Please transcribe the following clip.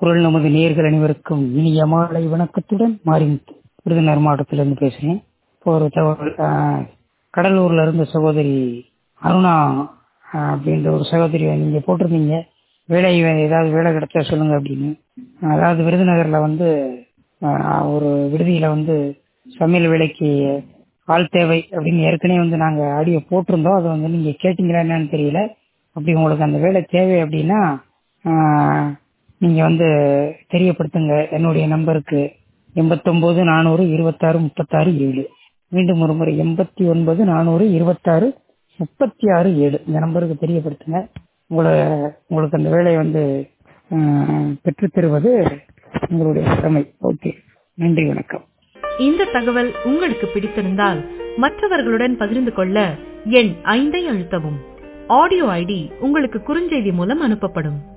குரல் நமது நேர்கள் அனைவருக்கும் இனிய மாலை வணக்கத்துடன் மாரிமுத்து விருதுநகர் மாவட்டத்திலிருந்து பேசுகிறேன் இப்போ ஒரு தகவல் ஆஹ், கடலூர்ல இருந்த சகோதரி அருணா ஆஹ், அப்படின்ற ஒரு சகோதரி நீங்க போட்டிருந்தீங்க வேலை வே- ஏதாவது வேலை கிடைச்சா சொல்லுங்க அப்படின்னு அதாவது விருதுநகர்ல வந்து ஆஹ், ஒரு விடுதியில வந்து சமையல் வேலைக்கு ஆள் தேவை அப்படின்னு ஏற்கனவே வந்து நாங்க ஆடியோ போட்டிருந்தோம் அதை வந்து நீங்க கேட்டீங்களா என்னன்னு தெரியல அப்படி உங்களுக்கு அந்த வேலை தேவை அப்படின்னா ஆஹ், நீங்க வந்து தெரியப்படுத்துங்க என்னுடைய நம்பருக்கு எண்பத்தொன்பது நானூறு இருபத்தாறு முப்பத்தாறு ஏழு மீண்டும் ஒரு முறை எண்பத்தி ஒன்பது நானூறு இருபத்தாறு முப்பத்தி ஆறு ஏழு இந்த நம்பருக்கு தெரியப்படுத்துங்க உங்களை உங்களுக்கு அந்த வேலையை வந்து ஆஹ், பெற்றுத் தருவது உங்களுடைய கடமை ஓகே நன்றி வணக்கம் இந்த தகவல் உங்களுக்கு பிடித்திருந்தால் மற்றவர்களுடன் பகிர்ந்து கொள்ள எண் ஐந்தை அழுத்தவும் ஆடியோ ஐடி உங்களுக்கு குறுஞ்செய்தி மூலம் அனுப்பப்படும்